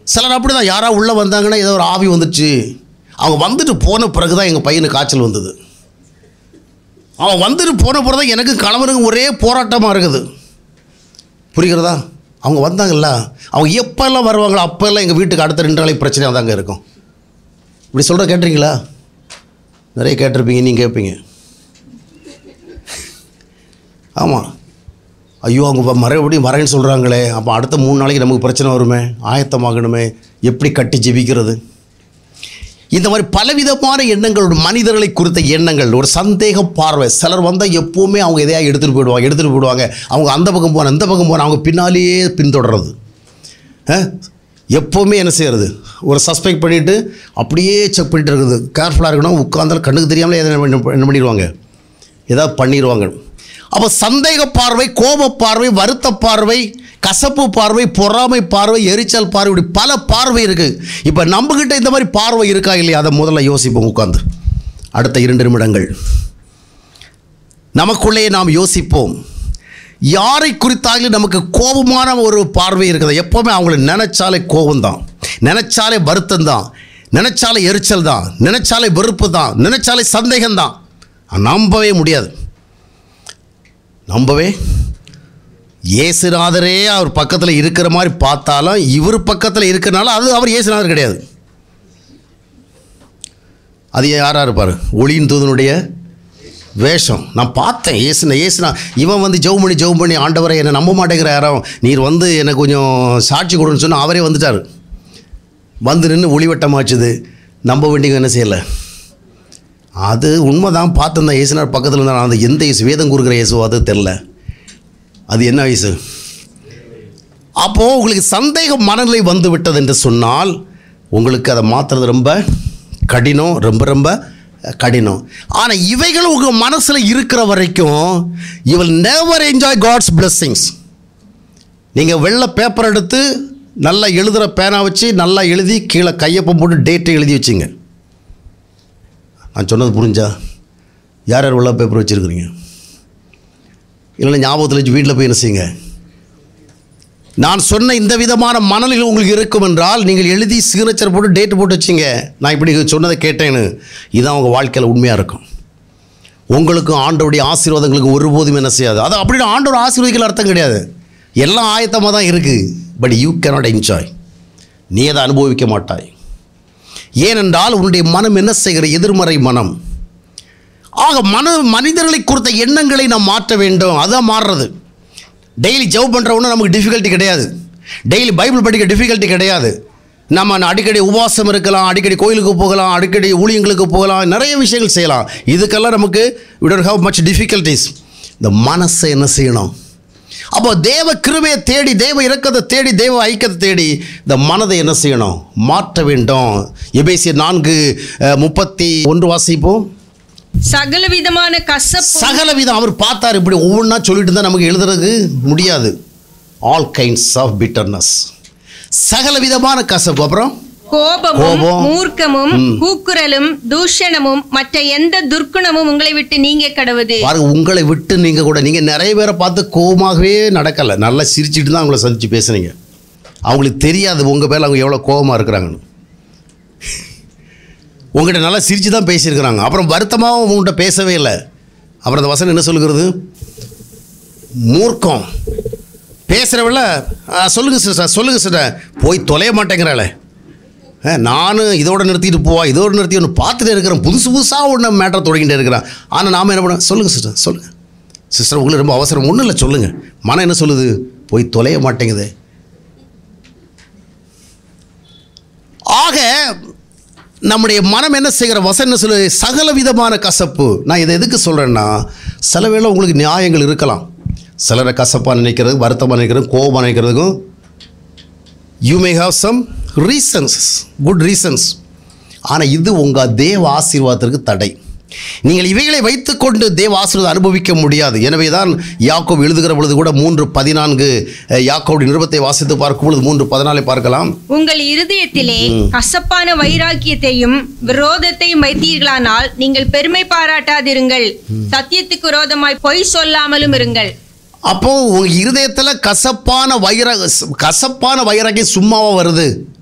சிலர் அப்படி தான் யாராவது உள்ளே வந்தாங்கன்னா ஏதோ ஒரு ஆவி வந்துச்சு அவங்க வந்துட்டு போன பிறகு தான் எங்கள் பையனுக்கு காய்ச்சல் வந்தது அவன் வந்துட்டு போன பிறகு தான் எனக்கு கணவனுக்கு ஒரே போராட்டமாக இருக்குது புரிகிறதா அவங்க வந்தாங்கல்ல அவங்க எப்போல்லாம் வருவாங்களோ அப்போல்லாம் எங்கள் வீட்டுக்கு அடுத்த ரெண்டு நாளைக்கு பிரச்சனையாக தாங்க இருக்கும் இப்படி சொல்கிற கேட்டிருக்கீங்களா நிறைய கேட்டிருப்பீங்க நீங்கள் கேட்பீங்க ஆமாம் ஐயோ அவங்க வ- மறுபடியும் வரேன்னு சொல்கிறாங்களே அப்போ அடுத்த மூணு நாளைக்கு நமக்கு பிரச்சனை வருமே ஆயத்தமாகணுமே எப்படி கட்டி ஜெபிக்கிறது இந்த மாதிரி பலவிதமான எண்ணங்கள் ஒரு மனிதர்களை குறித்த எண்ணங்கள் ஒரு சந்தேக பார்வை சிலர் வந்தால் எப்போவுமே அவங்க எதையா எடுத்துகிட்டு போயிடுவாங்க எடுத்துகிட்டு போயிடுவாங்க அவங்க அந்த பக்கம் போன இந்த பக்கம் போன அவங்க பின்னாலேயே பின்தொடர்றது அஹ்? எப்போவுமே என்ன செய்யறது ஒரு சஸ்பெக்ட் பண்ணிவிட்டு அப்படியே செக் பண்ணிட்டு இருக்குது கேர்ஃபுல்லாக இருக்கணும் உட்காந்தாலும் கண்ணுக்கு தெரியாமலே எதை என்ன என்ன பண்ணிடுவாங்க ஏதாவது பண்ணிடுவாங்க அப்போ சந்தேக பார்வை கோப பார்வை வருத்த பார்வை கசப்பு பார்வை பொறாமை பார்வை எரிச்சல் பார்வை இப்படி பல பார்வை இருக்குது இப்போ நம்மக்கிட்ட இந்த மாதிரி பார்வை இருக்கா இல்லையா அதை முதல்ல யோசிப்போம் உட்காந்து அடுத்த இரண்டு நிமிடங்கள் நமக்குள்ளே நாம் யோசிப்போம் யாரை குறித்தாலும் நமக்கு கோபமான ஒரு பார்வை இருக்குது எப்போவுமே அவங்கள நினைச்சாலே கோபம்தான் நினைச்சாலே வருத்தம் தான் நினைச்சாலே எரிச்சல் தான் நினைச்சாலே வெறுப்பு தான் நினைச்சாலே சந்தேகம் தான் நம்பவே முடியாது நம்பவே இயேசுநாதரே அவர் பக்கத்தில் இருக்கிற மாதிரி பார்த்தாலும் இவர் பக்கத்தில் இருக்கிறனால அது அவர் இயேசுநாதர் கிடையாது அது யாராக இருப்பார் ஒளியின் தூதனுடைய வேஷம் நான் பார்த்தேன் ஏசுன ஏசுனா இவன் வந்து ஜெபம் பண்ணி ஜெபம் பண்ணி ஆண்டவரை என்னை நம்ப மாட்டேங்கிற யாரும் நீர் வந்து எனக்கு கொஞ்சம் சாட்சி கொடுன்னு சொன்னால் அவரே வந்துட்டார் வந்து நின்று ஒளிவட்டமாச்சுது நம்ப வேண்டியவங்க என்ன செய்யலை அது உண்மைதான் பார்த்துருந்தேன் இயேசுனார் பக்கத்தில் இருந்தால் நான் அந்த எந்த இயேசு வேதம் கொடுக்குற இயேசு அது தெரில அது என்ன வயசு அப்போது உங்களுக்கு சந்தேக மனநிலை வந்து விட்டது என்று சொன்னால் உங்களுக்கு அதை மாற்றுறது ரொம்ப கடினம் ரொம்ப ரொம்ப கடினம் ஆனால் இவைகள் உங்கள் மனசில் இருக்கிற வரைக்கும் you will never enjoy God's blessings நீங்கள் வெள்ளை பேப்பர் எடுத்து நல்லா எழுதுகிற பேனா வச்சு நல்லா எழுதி கீழே கையப்பம் போட்டு டேட்டை எழுதி வச்சுங்க நான் சொன்னது புரிஞ்சா யார் யார் வெள்ளை பேப்பர் வச்சுருக்குறீங்க இல்லைன்னா ஞாபகத்தில் வச்சு வீட்டில் போய் என்ன செய்யுங்க நான் சொன்ன இந்த விதமான மனநிலை உங்களுக்கு இருக்கும் என்றால் நீங்கள் எழுதி சிக்னேச்சர் போட்டு டேட் போட்டு வச்சிங்க நான் இப்படி சொன்னதை கேட்டேன்னு இதுதான் உங்கள் வாழ்க்கையில் உண்மையாக இருக்கும் உங்களுக்கும் ஆண்டவருடைய ஆசீர்வாதங்களுக்கு ஒருபோதும் என்ன செய்யாது அது அப்படின்னு ஆண்டவர் ஆசீர்வதிக்கல அர்த்தம் கிடையாது எல்லாம் ஆயத்தமாக தான் இருக்குது பட் யூ cannot என்ஜாய் நீ அதை அனுபவிக்க மாட்டாய் ஏனென்றால் உன்னுடைய மனம் என்ன செய்கிற எதிர்மறை மனம் ஆக மன மனிதர்களை குறித்த எண்ணங்களை நாம் மாற்ற வேண்டும் அதான் மாறுறது டெய்லி ஜவ் பண்ணுறவொன்னும் நமக்கு டிஃபிகல்ட்டி கிடையாது டெய்லி பைபிள் படிக்க டிஃபிகல்ட்டி கிடையாது நம்ம அடிக்கடி உபவாசம் இருக்கலாம் அடிக்கடி கோயிலுக்கு போகலாம் அடிக்கடி ஊழியங்களுக்கு போகலாம் நிறைய விஷயங்கள் செய்யலாம் இதுக்கெல்லாம் நமக்கு we don't have much difficulties இந்த மனசை என்ன செய்யணும் அப்போ தேவ கிருபையை தேடி தேவ இரக்கத்தை தேடி தேவ ஐக்கியத்தை தேடி இந்த மனதை என்ன செய்யணும் மாற்ற வேண்டும் எபேசியர் நான்கு அஹ், முப்பத்தி ஒன்று வாசிப்போம் சகல விதமான கசப்பு சகல விதம் அவர் பார்த்தார் இப்படி ஒவ்வொன்றா சொல்லிட்டு இருந்தால் நமக்கு எழுதுறதுக்கு முடியாது ஆல் கைண்ட்ஸ் ஆஃப் பிட்டர்னஸ் சகல விதமான கசப்பு அப்புறம் கோபமும் கோபம். மூர்க்கமும் கூக்குரலும் தூஷணமும் மற்ற எந்த துர்க்குணமும் உங்களை விட்டு நீங்க கடவுது பாருங்க உங்களை விட்டு நீங்கள் கூட நீங்கள் நிறைய பேரை பார்த்து கோபமாகவே நடக்கலை நல்லா சிரிச்சிட்டு தான் அவங்கள சந்திச்சு பேசுனீங்க அவங்களுக்கு தெரியாது உங்கள் பேரில் அவங்க எவ்வளோ கோபமாக இருக்கிறாங்கன்னு உங்கள்கிட்ட நல்லா சிரித்து தான் பேசியிருக்கிறாங்க அப்புறம் வருத்தமாகவும் உங்கள்கிட்ட பேசவே இல்லை அப்புறம் அந்த வசனம் என்ன சொல்லுகிறது மூர்க்கம் பேசுகிறவள சொல்லுங்கள் சிஸ்டர் சொல்லுங்கள் சிஸ்டர் போய் தொலைய மாட்டேங்கிறாளே நான் இதோட நிறுத்திட்டு போவா இதோட நிறுத்தி ஒன்று பார்த்துட்டே இருக்கிறேன் புதுசு புதுசாக ஒன்று மேட்டரை தொடங்கிட்டே இருக்கிறேன் ஆனால் நாம் என்ன பண்ண சொல்லுங்கள் சிஸ்டர் சொல்லுங்கள் சிஸ்டர் உங்களுக்கு ரொம்ப அவசரம் ஒன்றும் இல்லை சொல்லுங்கள் மனம் என்ன சொல்லுது போய் தொலைய மாட்டேங்குது ஆக நம்முடைய மனம் என்ன செய்கிற வசனம் என்ன சொல்லுது சகல விதமான கசப்பு நான் இதை எதுக்கு சொல்கிறேன்னா சில வேளை உங்களுக்கு நியாயங்கள் இருக்கலாம் சிலரை கசப்பாக நினைக்கிறது வருத்தமாக நினைக்கிறது கோபமாக நினைக்கிறதுக்கும் you may have some reasons good reasons ஆனால் இது உங்கள் தேவ ஆசீர்வாதத்திற்கு தடை நீங்கள் இவைகளை வைத்துக்கொண்டு தேவ ஆசீர்வாதம் அனுபவிக்க முடியாது எனவே தான் யாக்கோப் எழுதுகிற பொழுது கூட மூன்று பதினான்கு அஹ், யாக்கோவுடைய நிருபத்தை வாசித்து பார்க்கும் பொழுது மூன்று பதினாலை பார்க்கலாம் உங்கள் இருதயத்திலே கசப்பான வைராக்கியத்தையும் விரோதத்தையும் வைத்தீர்களானால் நீங்கள் பெருமை பாராட்டாதிருங்கள் சத்தியத்துக்கு விரோதமாய் பொய் சொல்லாமலும் இருங்கள் அப்போ உங்கள் இருதயத்தில் கசப்பான வைர கசப்பான வைராக்கியம் சும்மாவா வருது